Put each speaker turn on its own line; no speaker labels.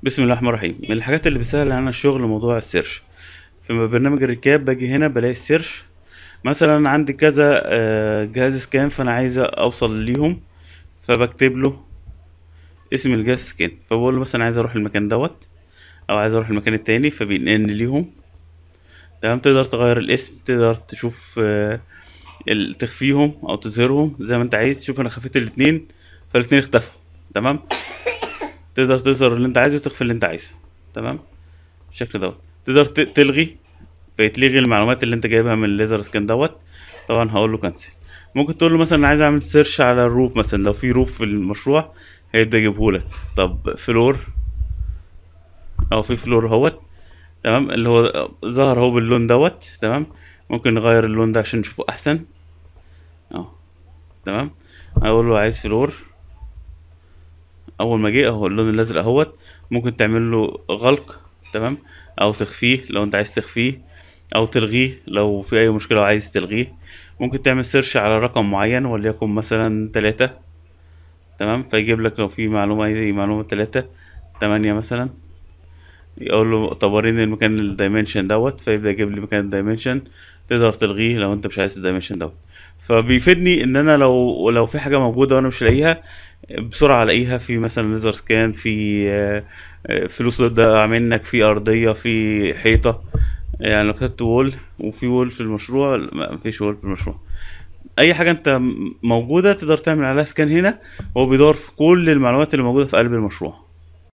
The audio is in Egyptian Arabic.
بسم الله الرحمن الرحيم من الحاجات اللي بتسهل علينا الشغل موضوع السيرش في برنامج الركاب باجي هنا بلاقي السيرش مثلا عندي كذا آه، جهاز سكان فانا عايز اوصل ليهم فبكتب له اسم الجهاز سكان فبقول له مثلا عايز اروح المكان دوت او عايز اروح المكان التاني فبينقلني ليهم تمام تقدر تغير الاسم تقدر تشوف آه، ال- تخفيهم او تظهرهم زي ما انت عايز شوف انا خفيت الاتنين فالاتنين اختفوا تمام تقدر تظهر اللي انت عايزه وتخفي اللي انت عايزه تمام بالشكل دوت تقدر ت- تلغي فيتلغي المعلومات اللي انت جايبها من الليزر سكان دوت طبعا هقول له كنسل ممكن تقول له مثلا انا عايز اعمل سيرش على الروف مثلا لو في روف في المشروع هيبدا يجيبهولك طب فلور او في فلور اهوت تمام اللي هو ظهر اهو باللون دوت تمام ممكن نغير اللون ده عشان نشوفه احسن اهو تمام اقول له عايز فلور اول ما جه اهو اللون الازرق اهوت ممكن تعمل له غلق تمام او تخفيه لو انت عايز تخفيه او تلغيه لو في اي مشكله وعايز تلغيه ممكن تعمل سيرش على رقم معين وليكن مثلا تلاتة تمام فيجيب لك لو في معلومه اي معلومه تلاتة تمانية مثلا يقول له طب وريني المكان الدايمنشن دوت فيبدا يجيب لي مكان الدايمنشن تقدر تلغيه لو انت مش عايز الدايمنشن دوت فبيفيدني ان انا لو لو في حاجه موجوده وانا مش لاقيها بسرعه الاقيها في مثلا ليزر سكان في آه، آه، فلوس ضد منك في ارضيه في حيطه يعني لو كتبت وول وفي وول في المشروع لا، مفيش وول في المشروع اي حاجه انت م- موجوده تقدر تعمل عليها سكان هنا هو بيدور في كل المعلومات اللي موجوده في قلب المشروع